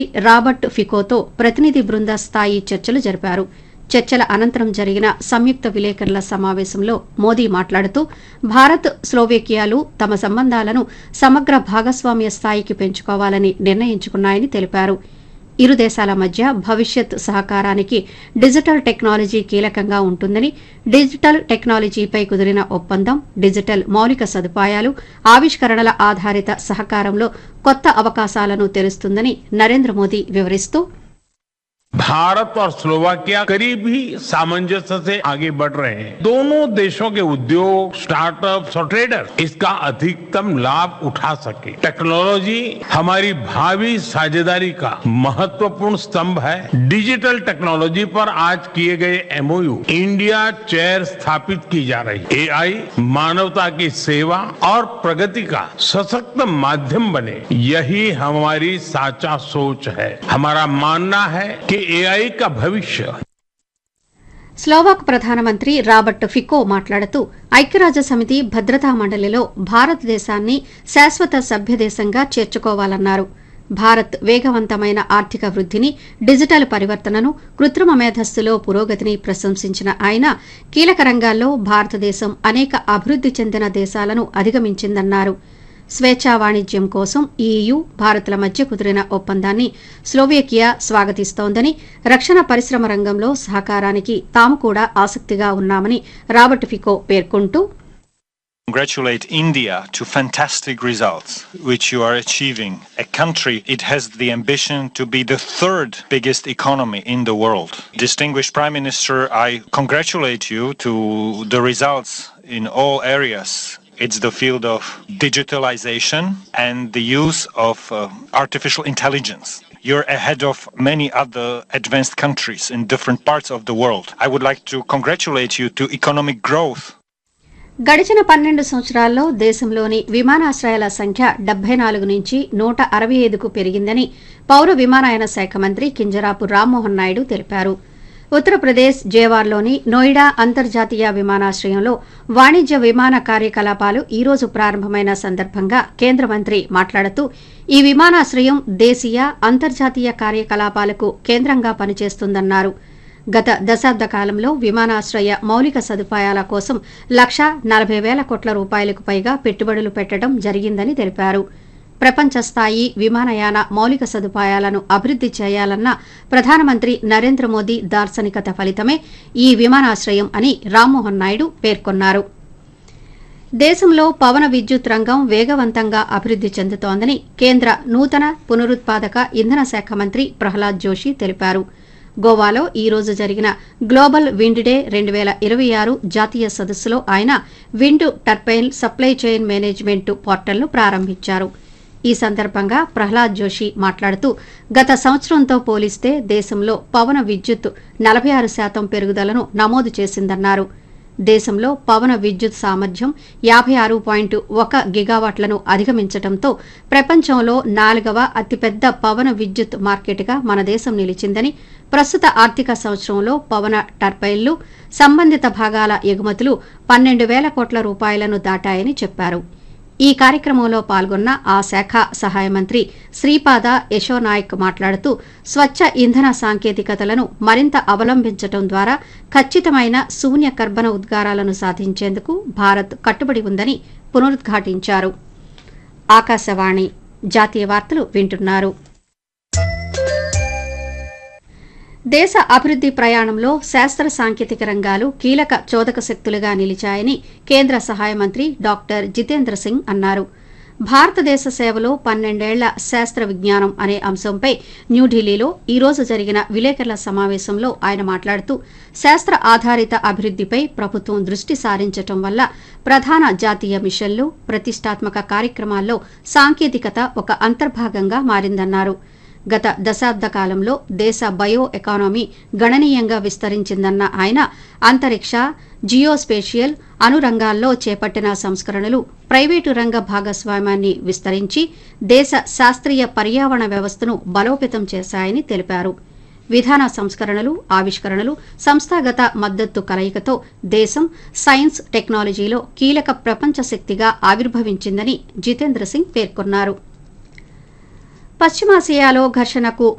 Robert ఫికోతో ప్రతినిధి బృంద స్థాయి చర్చలు జరిపారు చర్చల అనంతరం జరిగిన సంయుక్త విలేకరుల సమావేశంలో మోదీ మాట్లాడుతూ భారత్ స్లోవేకియాలు తమ సంబంధాలను సమగ్ర భాగస్వామ్య స్థాయికి పెంచుకోవాలని నిర్ణయించుకున్నాయని తెలిపారు ఇరు దేశాల మధ్య భవిష్యత్ సహకారానికి డిజిటల్ టెక్నాలజీ కీలకంగా ఉంటుందని డిజిటల్ టెక్నాలజీపై కుదిరిన ఒప్పందం డిజిటల్ మౌలిక సదుపాయాలు ఆవిష్కరణల ఆధారిత సహకారంలో కొత్త అవకాశాలను తెరుస్తుందని నరేంద్ర మోదీ వివరిస్తూ भारत और स्लोवाकिया करीब ही सामंजस्य से आगे बढ़ रहे हैं दोनों देशों के उद्योग स्टार्टअप्स और ट्रेडर इसका अधिकतम लाभ उठा सके टेक्नोलॉजी हमारी भावी साझेदारी का महत्वपूर्ण स्तंभ है डिजिटल टेक्नोलॉजी पर आज किए गए एमओयू इंडिया चेयर स्थापित की जा रही एआई मानवता की सेवा और प्रगति का सशक्त माध्यम बने यही हमारी साचा सोच है हमारा मानना है कि एआई का भविष्य స్లోవాక్ ప్రధానమంత్రి రాబర్ట్ ఫికో మాట్లాడుతూ ఐక్యరాజ్య సమితి భద్రతా మండలిలో భారతదేశాన్ని శాశ్వత సభ్యదేశంగా చేర్చుకోవాలన్నారు భారత్ వేగవంతమైన ఆర్థిక వృద్ధిని డిజిటల్ పరివర్తనను కృత్రిమ మేధస్సులో పురోగతిని ప్రశంసించిన ఆయన కీలక రంగాల్లో భారతదేశం అనేక అభివృద్ది చెందిన దేశాలను అధిగమించిందన్నారు స్వేచ్ఛా వాణిజ్యం కోసం ఈయూ భారత్ల మధ్య కుదిరిన ఒప్పందాన్ని స్లోవేకియా స్వాగతిస్తోందని రక్షణ పరిశ్రమ రంగంలో సహకారానికి తాము కూడా ఆసక్తిగా ఉన్నామని రాబర్ట్ ఫికో పేర్కొంటూ congratulate India to fantastic results which you are achieving. A country, it has the ambition to be the third biggest economy in the world. Distinguished Prime Minister, I congratulate you to the results in all areas. It's the field of digitalization and the use of uh, artificial intelligence. You're ahead of many other advanced countries in different parts of the world. I would like to congratulate you to economic growth గడిచిన పన్నెండు సంవత్సరాల్లో దేశంలోని విమానాశ్రయాల సంఖ్య డెబ్బై నాలుగు నుంచి నూట అరవై ఐదుకు పెరిగిందని పౌర విమానయాన శాఖ మంత్రి కింజరాపు రామ్మోహన్ నాయుడు తెలిపారు ఉత్తరప్రదేశ్ జేవార్లోని నోయిడా అంతర్జాతీయ విమానాశ్రయంలో వాణిజ్య విమాన కార్యకలాపాలు ఈ రోజు ప్రారంభమైన సందర్భంగా కేంద్ర మంత్రి మాట్లాడుతూ ఈ విమానాశ్రయం దేశీయ అంతర్జాతీయ కార్యకలాపాలకు కేంద్రంగా పనిచేస్తుందన్నారు గత దశాబ్ద కాలంలో విమానాశ్రయ మౌలిక సదుపాయాల కోసం లక్ష నలభై వేల కోట్ల రూపాయలకు పైగా పెట్టుబడులు పెట్టడం జరిగిందని తెలిపారు ప్రపంచ స్థాయి విమానయాన మౌలిక సదుపాయాలను అభివృద్ది చేయాలన్న ప్రధానమంత్రి నరేంద్ర మోదీ దార్శనికత ఫలితమే ఈ విమానాశ్రయం అని రామ్మోహన్ నాయుడు పేర్కొన్నారు దేశంలో పవన విద్యుత్ రంగం వేగవంతంగా అభివృద్ది చెందుతోందని కేంద్ర నూతన పునరుత్పాదక ఇంధన శాఖ మంత్రి ప్రహ్లాద్ జోషి తెలిపారు గోవాలో ఈ రోజు జరిగిన గ్లోబల్ విండ్ డే రెండు వేల ఇరవై ఆరు జాతీయ సదస్సులో ఆయన wind turbine supply chain management పోర్టల్ను ప్రారంభించారు ఈ సందర్భంగా ప్రహ్లాద్ జోషి మాట్లాడుతూ గత సంవత్సరంతో పోలిస్తే దేశంలో పవన విద్యుత్ నలభై ఆరు శాతం పెరుగుదలను నమోదు చేసిందన్నారు దేశంలో పవన విద్యుత్ సామర్థ్యం యాభై ఆరు పాయింట్ ఒక గిగావాట్లను అధిగమించడంతో ప్రపంచంలో నాలుగవ అతిపెద్ద పవన విద్యుత్ మార్కెట్గా మన దేశం నిలిచిందని ప్రస్తుత ఆర్థిక సంవత్సరంలో పవన టర్బైన్లు సంబంధిత భాగాల ఎగుమతులు పన్నెండు వేల కోట్ల రూపాయలను దాటాయని చెప్పారు ఈ కార్యక్రమంలో పాల్గొన్న ఆ శాఖ సహాయ మంత్రి శ్రీపాద యశోనాయక్ మాట్లాడుతూ స్వచ్ఛ ఇంధన సాంకేతికతలను మరింత అవలంబించడం ద్వారా ఖచ్చితమైన శూన్య కర్బన ఉద్గారాలను సాధించేందుకు భారత్ కట్టుబడి ఉందని పునరుద్ఘాటించారు ఆకాశవాణి జాతీయ వార్తలు వింటున్నారు దేశ అభివృద్ది ప్రయాణంలో శాస్త్ర సాంకేతిక రంగాలు కీలక చోదక శక్తులుగా నిలిచాయని కేంద్ర సహాయ మంత్రి డాక్టర్ జితేంద్ర సింగ్ అన్నారు భారతదేశ సేవలో పన్నెండేళ్ల శాస్త్ర విజ్ఞానం అనే అంశంపై న్యూఢిల్లీలో ఈ రోజు జరిగిన విలేకరుల సమావేశంలో ఆయన మాట్లాడుతూ శాస్త్ర ఆధారిత అభివృద్దిపై ప్రభుత్వం దృష్టి సారించటం వల్ల ప్రధాన జాతీయ మిషన్లు ప్రతిష్టాత్మక కార్యక్రమాల్లో సాంకేతికత ఒక అంతర్భాగంగా మారిందన్నారు గత దశాబ్ద కాలంలో దేశ బయో ఎకానమీ గణనీయంగా విస్తరించిందన్న ఆయన అంతరిక్ష జియోస్పేషియల్ అను రంగాల్లో చేపట్టిన సంస్కరణలు ప్రైవేటు రంగ భాగస్వామ్యాన్ని విస్తరించి దేశ శాస్త్రీయ పర్యావరణ వ్యవస్థను బలోపేతం చేశాయని తెలిపారు విధాన సంస్కరణలు ఆవిష్కరణలు సంస్థాగత మద్దతు కలయికతో దేశం సైన్స్ టెక్నాలజీలో కీలక ప్రపంచ శక్తిగా ఆవిర్భవించిందని జితేంద్ర సింగ్ పేర్కొన్నారు పశ్చిమాసియాలో ఘర్షణకు